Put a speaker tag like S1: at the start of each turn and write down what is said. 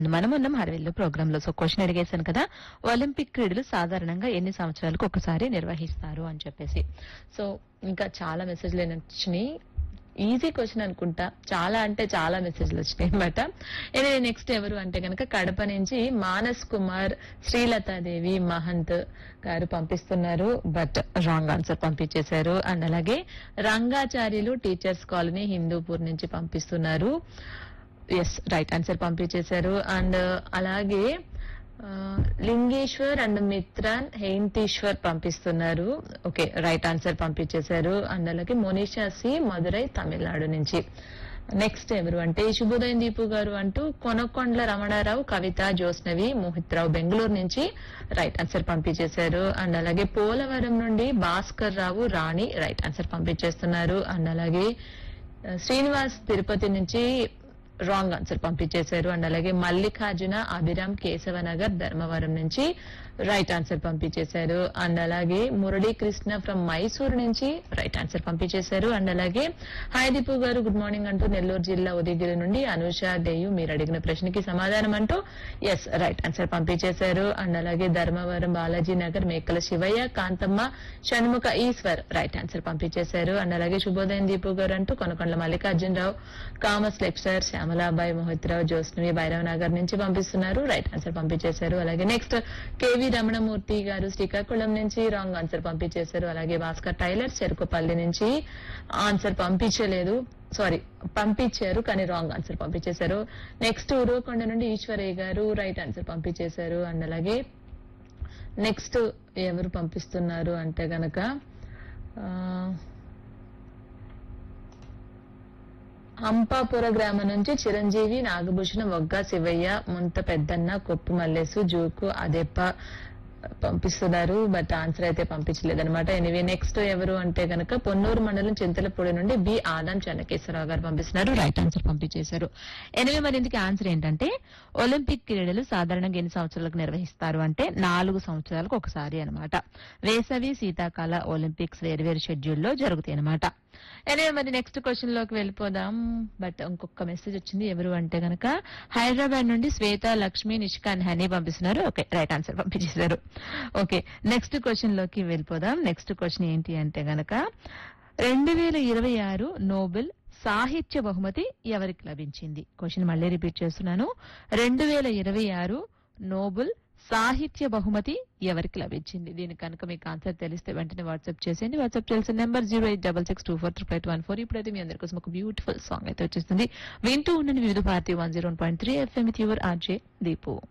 S1: మనమున్నాం హరవిల్లు ప్రోగ్రామ్ లో సో క్వశ్చన్ అడిగేశాను కదా ఒలింపిక్ క్రీడలు సాధారణంగా ఎన్ని సంవత్సరాలకు ఒకసారి నిర్వహిస్తారు అని చెప్పేసి సో ఇంకా చాలా మెసేజ్లు వచ్చినాయి ఈజీ క్వశ్చన్ అనుకుంటా చాలా అంటే చాలా మెసేజ్లు వచ్చినాయి అనమాట ఇది నెక్స్ట్ ఎవరు అంటే కనుక కడప నుంచి మానస్ కుమార్ శ్రీలతాదేవి మహంత్ గారు పంపిస్తున్నారు బట్ రాంగ్ ఆన్సర్ పంపించేశారు అండ్ అలాగే రంగాచార్యులు టీచర్స్ కాలనీ హిందూపూర్ నుంచి పంపిస్తున్నారు ఎస్ రైట్ ఆన్సర్ పంపించేశారు అండ్ అలాగే ఆ, లింగేశ్వర్ అండ్ మిత్రాన్ హేంతీశ్వర్ పంపిస్తున్నారు ఓకే రైట్ ఆన్సర్ పంపించేశారు అండ్ అలాగే మోనిషా సి మదురై తమిళనాడు నుంచి నెక్స్ట్ ఎవరు అంటే శుభోదయం దీపు గారు అంటూ కొనకొండ్ల రమణారావు కవిత జోస్నవి మోహిత్ రావు బెంగళూరు నుంచి రైట్ ఆన్సర్ పంపించేశారు అండ్ అలాగే పోలవరం నుండి భాస్కర్ రావు రాణి రైట్ ఆన్సర్ పంపించేస్తున్నారు అండ్ అలాగే ఆ, శ్రీనివాస్ తిరుపతి నుంచి రాంగ్ ఆన్సర్ పంపించేశారు అండ్ అలాగే మల్లికార్జున అభిరామ్ కేశవనగర్ ధర్మవరం నుంచి రైట్ ఆన్సర్ పంపించేశారు అండ్ అలాగే మురళీకృష్ణ ఫ్రమ్ మైసూర్ నుంచి రైట్ ఆన్సర్ పంపించేశారు అండ్ అలాగే హాయ్ దీపు గారు గుడ్ మార్నింగ్ అంటూ నెల్లూరు జిల్లా ఉదయగిరి నుండి అనుష దేయు మీరు అడిగిన ప్రశ్నకి సమాధానం అంటూ ఎస్ రైట్ ఆన్సర్ పంపించేశారు అండ్ అలాగే ధర్మవరం బాలాజీ నగర్ మేకల శివయ్య కాంతమ్మ షణ్ముఖ ఈశ్వర్ రైట్ ఆన్సర్ పంపించేశారు అండ్ అలాగే శుభోదయం దీపు గారు అంటూ కొనకొండల మల్లికార్జునరావు కామస్ లెక్చర్ శ్యామలాబాయి మోహిత్ రావు జ్యోత్స్నవి భైరవ్ నగర్ నుంచి పంపిస్తున్నారు రైట్ ఆన్సర్ పంపించేశారు అలాగే నెక్స్ట్ కేవి రమణమూర్తి గారు శ్రీకాకుళం నుంచి రాంగ్ ఆన్సర్ పంపించేశారు అలాగే భాస్కర్ టైలర్ చెరుకుపల్లి నుంచి ఆన్సర్ పంపించలేదు సారీ పంపించారు కానీ రాంగ్ ఆన్సర్ పంపించేశారు నెక్స్ట్ ఉరవకొండ నుండి ఈశ్వరయ్య గారు రైట్ ఆన్సర్ పంపించేశారు అండ్ అలాగే నెక్స్ట్ ఎవరు పంపిస్తున్నారు అంటే గనక ఆ, అంపాపుర గ్రామం నుంచి చిరంజీవి నాగభూషణం వగ్గా శివయ్య ముంత పెద్దన్న కొప్పు మల్లేసు జూకు అదెప్ప పంపిస్తున్నారు బట్ ఆన్సర్ అయితే పంపించలేదన్నమాట ఎనివే నెక్స్ట్ ఎవరు అంటే గనక పొన్నూరు మండలం చింతలపూడి నుండి బి ఆదాం చెన్నకేశ్వరరావు గారు పంపిస్తున్నారు రైట్ ఆన్సర్ పంపించేశారు ఎనివే మరి ఇందుకు ఆన్సర్ ఏంటంటే ఒలింపిక్ క్రీడలు సాధారణంగా ఎన్ని సంవత్సరాలకు నిర్వహిస్తారు అంటే నాలుగు సంవత్సరాలకు ఒకసారి అన్నమాట వేసవి శీతాకాల ఒలింపిక్స్ వేరువేరు షెడ్యూల్లో జరుగుతాయి అన్నమాట ఎనివే మరి నెక్స్ట్ క్వశ్చన్ లోకి వెళ్ళిపోదాం బట్ ఇంకొక మెసేజ్ వచ్చింది ఎవరు అంటే గనక హైదరాబాద్ నుండి శ్వేత లక్ష్మి నిష్కాన్ హనీ పంపిస్తున్నారు ఓకే రైట్ ఆన్సర్ పంపించేశారు ఓకే నెక్స్ట్ క్వశ్చన్ లోకి వెళ్ళిపోదాం నెక్స్ట్ క్వశ్చన్ ఏంటి అంటే గనక రెండు వేల ఇరవై ఆరు నోబెల్ సాహిత్య బహుమతి ఎవరికి లభించింది క్వశ్చన్ మళ్ళీ రిపీట్ చేస్తున్నాను రెండు వేల ఇరవై ఆరు నోబెల్ సాహిత్య బహుమతి ఎవరికి లభించింది దీనికి కనుక మీకు ఆన్సర్ తెలిస్తే వెంటనే వాట్సాప్ చేసేయండి వాట్సాప్ చేయాల్సిన number zero eight double six two four triple eight one four ఇప్పుడైతే మీ అందరి కోసం ఒక బ్యూటిఫుల్ సాంగ్ అయితే వచ్చేస్తుంది వింటూ ఉండండి Vividh Bharati one zero point three FM with your RJ Deepu